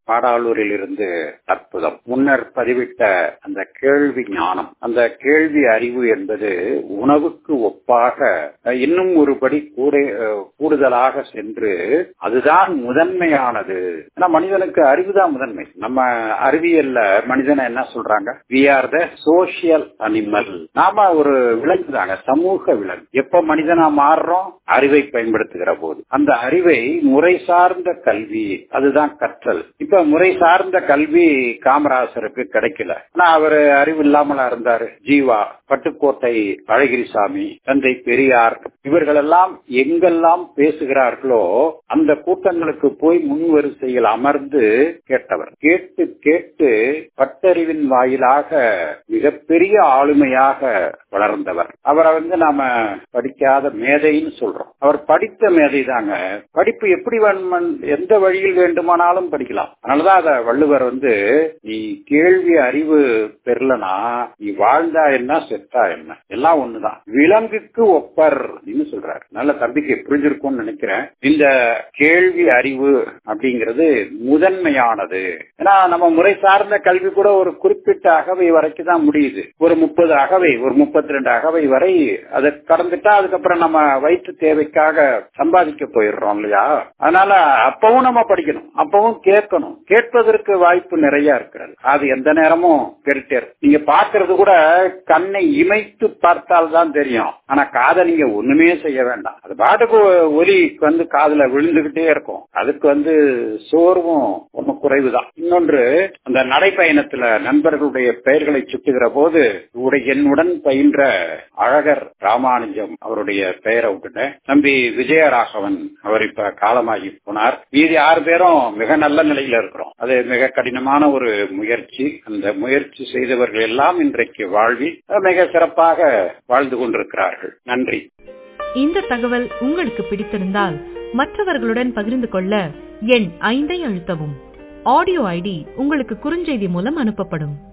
பாடாலூரில் இருந்து அற்புதம் முன்னர் பதிவிட்ட அந்த கேள்வி ஞானம் அந்த கேள்வி அறிவு என்பது உணவுக்கு ஒப்பாக இன்னும் ஒருபடி கூட கூடுதலாக சென்று அதுதான் முதன்மையானது ஏன்னா மனிதனுக்கு அறிவுதான் முதன்மை நம்ம அறிவியல்ல மனிதனை என்ன சொல்றாங்க we are the social animal நாம ஒரு விலங்கு தாங்க சமூக விலங்கு எப்ப மனிதனா மாறுறோம் அறிவை பயன்படுத்துகிற போது அந்த அறிவை முறை சார்ந்த கல்வி அதுதான் கற்றல் இப்ப முறை சார்ந்த கல்வி காமராசருக்கு கிடைக்கல ஆனா அவரு அறிவு இல்லாமலா இருந்தாரு ஜீவா பட்டுக்கோட்டை அழகிரிசாமி தந்தை பெரியார் இவர்களெல்லாம் எங்கெல்லாம் பேசுகிறார்களோ அந்த கூட்டங்களுக்கு போய் முன் வரிசையில் அமர்ந்து கேட்டவர் கேட்டு கேட்டு பட்டறிவின் வாயிலாக மிகப்பெரிய ஆளுமையாக வளர்ந்தவர் அவரை வந்து நாம படிக்காத மேதைன்னு சொல்றோம் அவர் படித்த மேதை தாங்க படிப்பு எப்படி எந்த வழியில் வேண்டுமானாலும் படிக்கலாம் அதனாலதான் அத வள்ளுவர் வந்து நீ கேள்வி அறிவு பெறலனா நீ வாழ்ந்தா என்ன செத்தா என்ன எல்லாம் ஒண்ணுதான் விலங்குக்கு ஒப்பர் அப்படின்னு சொல்றாரு நல்ல தம்பிக்கு புரிஞ்சிருக்கும்னு நினைக்கிறேன் இந்த கேள்வி அறிவு அப்படிங்கிறது முதன்மையானது ஏன்னா நம்ம முறை சார்ந்த கல்வி கூட ஒரு குறிப்பிட்ட அகவை வரைக்கும் தான் முடியுது ஒரு முப்பது அகவை ஒரு முப்பத்தி ரெண்டு அகவை வரை அதை கடந்துட்டா அதுக்கப்புறம் நம்ம வயிற்று தேவைக்காக சம்பாதிக்க போயிடுறோம் இல்லையா அதனால அப்பவும் நம்ம படிக்கணும் அப்பவும் கேட்கணும் கேட்பதற்கு வாய்ப்பு நிறைய இருக்கிறது அது எந்த நேரமும் கேட்டுட்டே நீங்க பாக்குறது கூட கண்ணை இமைத்து பார்த்தால் தான் தெரியும் ஆனா காதை நீங்க ஒண்ணுமே செய்ய வேண்டாம் அது பாட்டுக்கு ஒலி வந்து காதுல விழுந்துகிட்டே இருக்கும் அதுக்கு வந்து சோர்வும் ரொம்ப குறைவுதான் இன்னொன்று அந்த நடைப்பயணத்துல நண்பர்களுடைய பெயர்களை சுட்டுகிற போது என்னுடன் பயின்ற அழகர் ராமானுஜம் அவருடைய பெயரை விட்டுட்டேன் நம்பி விஜயராகவன் அவர் இப்ப காலமாகி போனார் மீதி ஆறு பேரும் மிக நல்ல நிலையில இருக்கிறோம் அது மிக கடினமான ஒரு முயற்சி அந்த முயற்சி செய்தவர்கள் எல்லாம் இன்றைக்கு வாழ்வி மிக சிறப்பாக வாழ்ந்து கொண்டிருக்கிறார்கள் நன்றி இந்த தகவல் உங்களுக்கு பிடித்திருந்தால் மற்றவர்களுடன் பகிர்ந்து கொள்ள எண் ஐந்தை அழுத்தவும் ஆடியோ ஐடி உங்களுக்கு குறுஞ்செய்தி மூலம் அனுப்பப்படும்